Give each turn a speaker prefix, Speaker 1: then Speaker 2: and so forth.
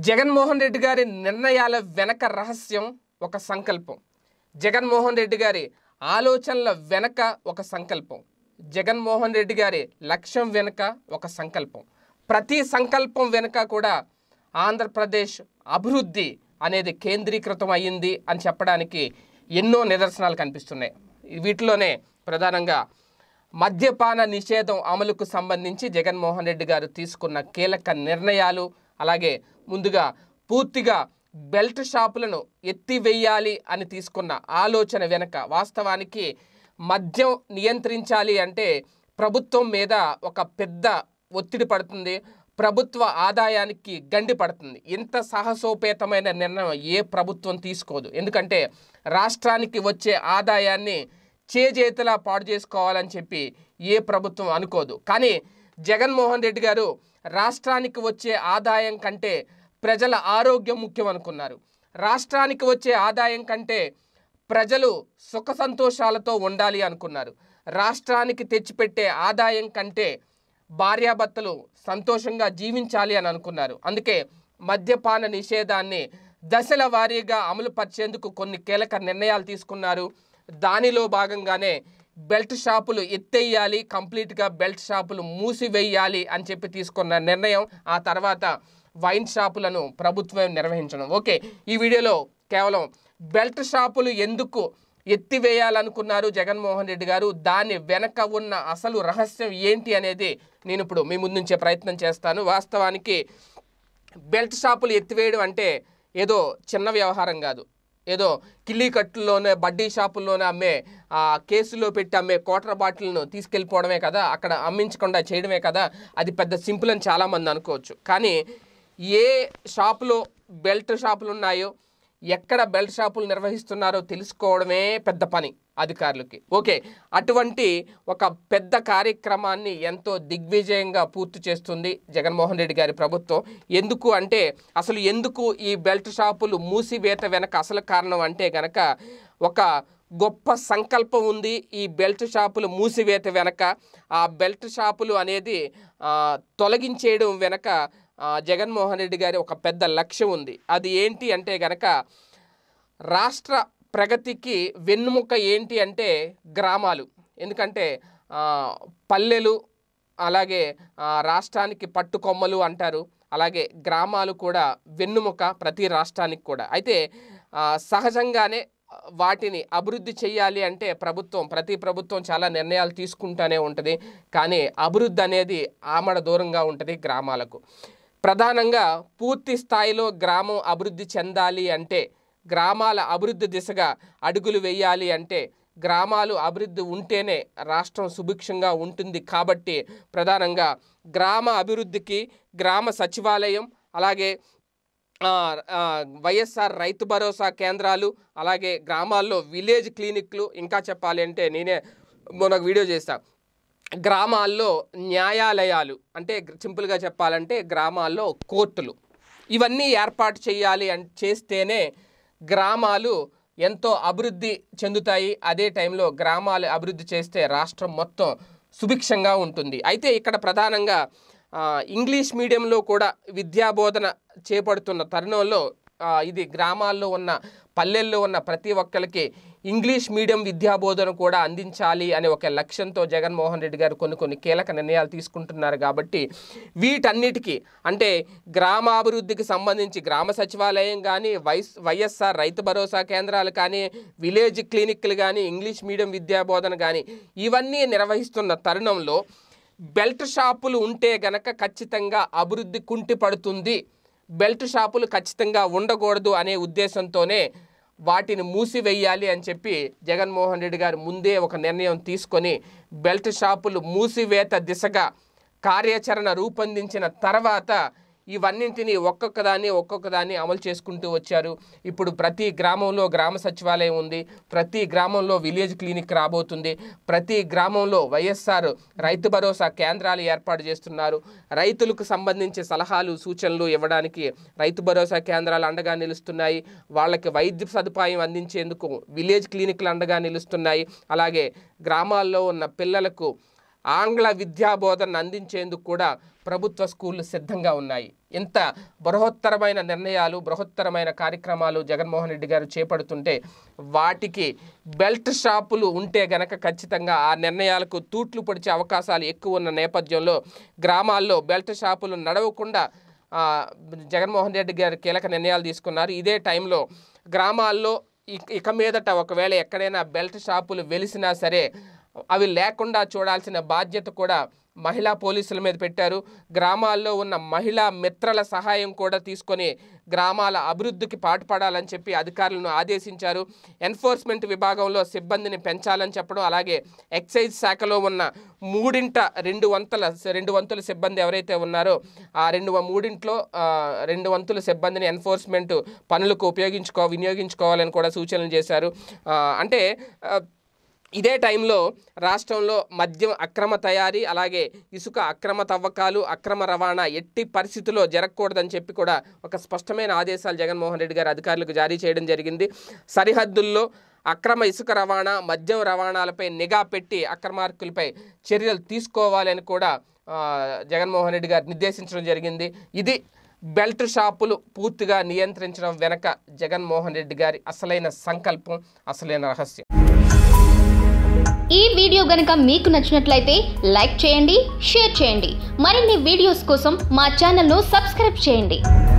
Speaker 1: జగన్మోహన్ రెడ్డి గారి నిర్ణయాల వెనక రహస్యం ఒక సంకల్పం జగన్మోహన్ రెడ్డి గారి ఆలోచనల వెనక ఒక సంకల్పం జగన్మోహన్ రెడ్డి గారి లక్ష్యం వెనుక ఒక సంకల్పం ప్రతి సంకల్పం వెనుక కూడా ఆంధ్రప్రదేశ్ అభివృద్ధి అనేది కేంద్రీకృతం అయ్యింది అని చెప్పడానికి ఎన్నో నిదర్శనాలు కనిపిస్తున్నాయి వీటిలోనే ప్రధానంగా మద్యపాన నిషేధం అమలుకు సంబంధించి జగన్మోహన్ రెడ్డి గారు తీసుకున్న కీలక నిర్ణయాలు అలాగే ముందుగా పూర్తిగా బెల్ట్ షాపులను ఎత్తివేయాలి అని తీసుకున్న ఆలోచన వెనుక వాస్తవానికి మద్యం నియంత్రించాలి అంటే ప్రభుత్వం మీద ఒక పెద్ద ఒత్తిడి పడుతుంది ప్రభుత్వ ఆదాయానికి గండి పడుతుంది ఇంత సాహసోపేతమైన నిర్ణయం ఏ ప్రభుత్వం తీసుకోదు ఎందుకంటే రాష్ట్రానికి వచ్చే ఆదాయాన్ని చేజేతలా పాడు చేసుకోవాలని చెప్పి ఏ ప్రభుత్వం అనుకోదు కానీ జగన్మోహన్ రెడ్డి గారు రాష్ట్రానికి వచ్చే ఆదాయం కంటే ప్రజల ఆరోగ్యం ముఖ్యం అనుకున్నారు రాష్ట్రానికి వచ్చే ఆదాయం కంటే ప్రజలు సుఖ సంతోషాలతో ఉండాలి అనుకున్నారు రాష్ట్రానికి తెచ్చిపెట్టే ఆదాయం కంటే భార్యాభర్తలు సంతోషంగా జీవించాలి అని అనుకున్నారు అందుకే మద్యపాన నిషేధాన్ని దశల వారీగా అమలు పరిచేందుకు కొన్ని కీలక నిర్ణయాలు తీసుకున్నారు దానిలో భాగంగానే బెల్ట్ షాపులు ఎత్తేయాలి కంప్లీట్గా బెల్ట్ షాపులు మూసివేయాలి అని చెప్పి తీసుకున్న నిర్ణయం ఆ తర్వాత వైన్ షాపులను ప్రభుత్వం నిర్వహించడం ఓకే ఈ వీడియోలో కేవలం బెల్ట్ షాపులు ఎందుకు ఎత్తివేయాలనుకున్నారు జగన్మోహన్ రెడ్డి గారు దాని వెనక ఉన్న అసలు రహస్యం ఏంటి అనేది నేను ఇప్పుడు మీ ముందుంచే ప్రయత్నం చేస్తాను వాస్తవానికి బెల్ట్ షాపులు ఎత్తివేయడం అంటే ఏదో చిన్న వ్యవహారం కాదు ఏదో కిల్లీ కట్టుల్లోనే బడ్డీ షాపుల్లోనే అమ్మే ఆ కేసులో పెట్టి అమ్మే కోటర్ బాటిల్ను తీసుకెళ్ళిపోవడమే కదా అక్కడ అమ్మించకుండా చేయడమే కదా అది పెద్ద సింపుల్ అని చాలామంది అనుకోవచ్చు కానీ ఏ షాపులో బెల్ట్ షాపులు ఉన్నాయో ఎక్కడ బెల్ట్ షాపులు నిర్వహిస్తున్నారో తెలుసుకోవడమే పెద్ద పని అధికారులకి ఓకే అటువంటి ఒక పెద్ద కార్యక్రమాన్ని ఎంతో దిగ్విజయంగా పూర్తి చేస్తుంది జగన్మోహన్ రెడ్డి గారి ప్రభుత్వం ఎందుకు అంటే అసలు ఎందుకు ఈ బెల్ట్ షాపులు మూసివేత వెనక అసలు కారణం అంటే గనక ఒక గొప్ప సంకల్పం ఉంది ఈ బెల్ట్ షాపులు మూసివేత వెనక ఆ బెల్ట్ షాపులు అనేది ఆ, తొలగించేయడం వెనక ఆ, జగన్మోహన్ రెడ్డి గారి ఒక పెద్ద లక్ష్యం ఉంది అది ఏంటి అంటే గనక రాష్ట్ర ప్రగతికి వెన్నుముక ఏంటి అంటే గ్రామాలు ఎందుకంటే ఆ, పల్లెలు అలాగే ఆ, రాష్ట్రానికి పట్టుకొమ్మలు అంటారు అలాగే గ్రామాలు కూడా వెన్నుముక ప్రతి రాష్ట్రానికి కూడా అయితే ఆ, సహజంగానే వాటిని అభివృద్ధి చేయాలి అంటే ప్రభుత్వం ప్రతి ప్రభుత్వం చాలా నిర్ణయాలు తీసుకుంటూనే ఉంటుంది కానీ అభివృద్ధి అనేది ఆమడ దూరంగా ఉంటుంది గ్రామాలకు ప్రధానంగా పూర్తి స్థాయిలో గ్రామం అభివృద్ధి చెందాలి అంటే గ్రామాల అభివృద్ధి దిశగా అడుగులు వేయాలి అంటే గ్రామాలు అభివృద్ధి ఉంటేనే రాష్ట్రం సుభిక్షంగా ఉంటుంది కాబట్టి ప్రధానంగా గ్రామ అభివృద్ధికి గ్రామ సచివాలయం అలాగే ఆ, ఆ, వైఎస్ఆర్ రైతు భరోసా కేంద్రాలు అలాగే గ్రామాల్లో విలేజ్ క్లినిక్లు ఇంకా చెప్పాలి అంటే నేనే మొన్న ఒక వీడియో చేశా గ్రామాల్లో న్యాయాలయాలు అంటే సింపుల్గా చెప్పాలంటే గ్రామాల్లో కోర్టులు ఇవన్నీ ఏర్పాటు చేయాలి అని చేస్తేనే గ్రామాలు ఎంతో అభివృద్ధి చెందుతాయి అదే టైంలో గ్రామాలు అభివృద్ధి చేస్తే రాష్ట్రం మొత్తం సుభిక్షంగా ఉంటుంది అయితే ఇక్కడ ప్రధానంగా ఆ, ఇంగ్లీష్ మీడియంలో కూడా విద్యాబోధన చేపడుతున్న తరుణంలో ఆ, ఇది గ్రామాల్లో ఉన్న పల్లెల్లో ఉన్న ప్రతి ఒక్కరికి ఇంగ్లీష్ మీడియం విద్యాబోధన కూడా అందించాలి అనే ఒక లక్ష్యంతో జగన్మోహన్ రెడ్డి గారు కొన్ని కొన్ని కీలక నిర్ణయాలు తీసుకుంటున్నారు కాబట్టి వీటన్నిటికీ అంటే గ్రామాభివృద్ధికి సంబంధించి గ్రామ సచివాలయం కానీ వైస్ వైఎస్ఆర్ రైతు భరోసా కేంద్రాలు కానీ విలేజ్ క్లినిక్లు కానీ ఇంగ్లీష్ మీడియం విద్యాబోధన కానీ ఇవన్నీ నిర్వహిస్తున్న తరుణంలో బెల్ట్ షాపులు ఉంటే గనక ఖచ్చితంగా అభివృద్ధి కుంటిపడుతుంది బెల్ట్ షాపులు ఖచ్చితంగా ఉండకూడదు అనే ఉద్దేశంతోనే వాటిని మూసివేయాలి అని చెప్పి జగన్మోహన్ రెడ్డి గారు ముందే ఒక నిర్ణయం తీసుకొని బెల్ట్ షాపులు మూసివేత దిశగా కార్యాచరణ రూపొందించిన తర్వాత ఇవన్నింటినీ ఒక్కొక్క దాన్ని ఒక్కొక్క దాన్ని అమలు చేసుకుంటూ వచ్చారు ఇప్పుడు ప్రతి గ్రామంలో గ్రామ సచివాలయం ఉంది ప్రతి గ్రామంలో విలేజ్ క్లినిక్ రాబోతుంది ప్రతి గ్రామంలో వైఎస్ఆర్ రైతు భరోసా కేంద్రాలు ఏర్పాటు చేస్తున్నారు రైతులకు సంబంధించి సలహాలు సూచనలు ఇవ్వడానికి రైతు భరోసా కేంద్రాలు అండగా నిలుస్తున్నాయి వాళ్ళకి వైద్య సదుపాయం అందించేందుకు విలేజ్ క్లినిక్లు అండగా నిలుస్తున్నాయి అలాగే గ్రామాల్లో ఉన్న పిల్లలకు ఆంగ్ల విద్యా బోధన అందించేందుకు కూడా ప్రభుత్వ స్కూళ్ళు సిద్ధంగా ఉన్నాయి ఇంత బృహత్తరమైన నిర్ణయాలు బృహత్తరమైన కార్యక్రమాలు జగన్మోహన్ రెడ్డి గారు చేపడుతుంటే వాటికి బెల్ట్ షాపులు ఉంటే గనక ఖచ్చితంగా ఆ నిర్ణయాలకు తూట్లు పొడిచే అవకాశాలు ఎక్కువ ఉన్న నేపథ్యంలో గ్రామాల్లో బెల్ట్ షాపులు నడవకుండా ఆ, జగన్మోహన్ రెడ్డి గారు కీలక నిర్ణయాలు తీసుకున్నారు ఇదే టైంలో గ్రామాల్లో ఇక- ఇక మీదట ఒకవేళ ఎక్కడైనా బెల్ట్ షాపులు వెలిసినా సరే అవి లేకుండా చూడాల్సిన బాధ్యత కూడా మహిళా పోలీసుల మీద పెట్టారు గ్రామాల్లో ఉన్న మహిళా మిత్రల సహాయం కూడా తీసుకొని గ్రామాల అభివృద్ధికి పాటుపడాలని చెప్పి అధికారులను ఆదేశించారు ఎన్ఫోర్స్మెంట్ విభాగంలో సిబ్బందిని పెంచాలని చెప్పడం అలాగే ఎక్సైజ్ శాఖలో ఉన్న మూడింట రెండు వంతుల రెండు వంతుల సిబ్బంది ఎవరైతే ఉన్నారో ఆ రెండు వ- మూడింట్లో ఆ, రెండు వంతుల సిబ్బందిని ఎన్ఫోర్స్మెంట్ పనులకు ఉపయోగించుకో వినియోగించుకోవాలని కూడా సూచనలు చేశారు ఆ, అంటే ఆ, ఇదే టైంలో రాష్ట్రంలో మద్యం అక్రమ తయారీ అలాగే ఇసుక అక్రమ తవ్వకాలు అక్రమ రవాణా ఎట్టి పరిస్థితుల్లో జరగకూడదని చెప్పి కూడా ఒక స్పష్టమైన ఆదేశాలు జగన్మోహన్ రెడ్డి గారు అధికారులకు జారీ చేయడం జరిగింది సరిహద్దుల్లో అక్రమ ఇసుక రవాణా మద్యం రవాణాలపై నిఘా పెట్టి అక్రమార్కులపై చర్యలు తీసుకోవాలని కూడా ఆ, జగన్మోహన్ రెడ్డి గారు నిర్దేశించడం జరిగింది ఇది బెల్ట్ షాపులు పూర్తిగా నియంత్రించడం వెనక జగన్మోహన్ రెడ్డి గారి అసలైన సంకల్పం అసలైన రహస్యం
Speaker 2: ఈ వీడియో గనుక మీకు నచ్చినట్లయితే లైక్ చేయండి షేర్ చేయండి మరిన్ని వీడియోస్ కోసం మా ఛానల్ను సబ్స్క్రైబ్ చేయండి